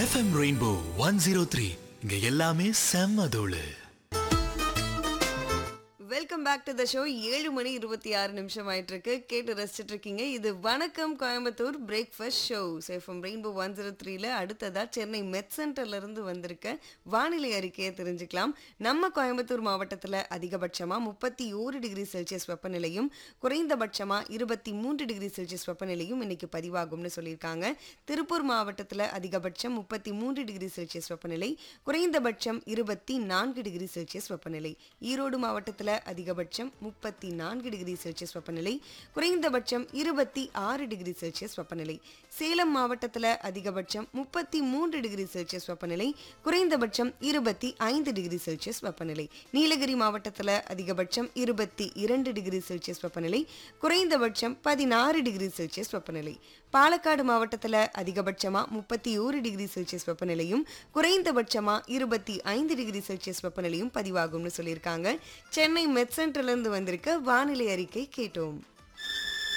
FM rainbow one zero three இங்க எல்லாமே செம்ம தோளு welcome back to the show ஏழு மணி இருபத்தி ஆறு நிமிஷம் ஆயிட்டு இருக்கு கேட்டு ரசிச்சிட்டு இருக்கீங்க இது வணக்கம் கோயம்புத்தூர் பிரேக்ஃபாஸ்ட் ஷோ சேஃபம் ரெயின்போ ஒன் ஜீரோ த்ரீல அடுத்ததா சென்னை மெட் சென்டர்ல இருந்து வந்திருக்க வானிலை அறிக்கையை தெரிஞ்சுக்கலாம் நம்ம கோயம்புத்தூர் மாவட்டத்துல அதிகபட்சமா முப்பத்தி ஓரு டிகிரி செல்சியஸ் வெப்பநிலையும் குறைந்தபட்சமா இருபத்தி மூன்று டிகிரி செல்சியஸ் வெப்பநிலையும் இன்னைக்கு பதிவாகும்னு சொல்லியிருக்காங்க திருப்பூர் மாவட்டத்துல அதிகபட்சம் முப்பத்தி மூன்று டிகிரி செல்சியஸ் வெப்பநிலை குறைந்தபட்சம் இருபத்தி நான்கு டிகிரி செல்சியஸ் வெப்பநிலை ஈரோடு மாவட்டத்துல அதிகபட்சம் முப்பத்தி நான்கு டிகிரி செல்சியஸ் வெப்பநிலை குறைந்தபட்சம் இருபத்தி ஆறு டிகிரி செல்சியஸ் வெப்பநிலை சேலம் மாவட்டத்துல அதிகபட்சம் முப்பத்தி மூன்று டிகிரி செல்சியஸ் வெப்பநிலை குறைந்தபட்சம் இருபத்தி ஐந்து டிகிரி செல்சியஸ் வெப்பநிலை நீலகிரி மாவட்டத்துல அதிகபட்சம் இருபத்தி இரண்டு டிகிரி செல்சியஸ் வெப்பநிலை குறைந்தபட்சம் பதினாறு டிகிரி செல்சியஸ் வெப்பநிலை பாலக்காடு மாவட்டத்துல அதிகபட்சமா முப்பத்தி ஓரு டிகிரி செல்சியஸ் வெப்பநிலையும் குறைந்தபட்சமா இருபத்தி ஐந்து டிகிரி செல்சியஸ் வெப்பநிலையும் பதிவாகும்னு சொல்லியிருக்காங்க சென்னை மெட் சென்டர்ல இருந்து வந்திருக்க வானிலை அறிக்கை கேட்டோம்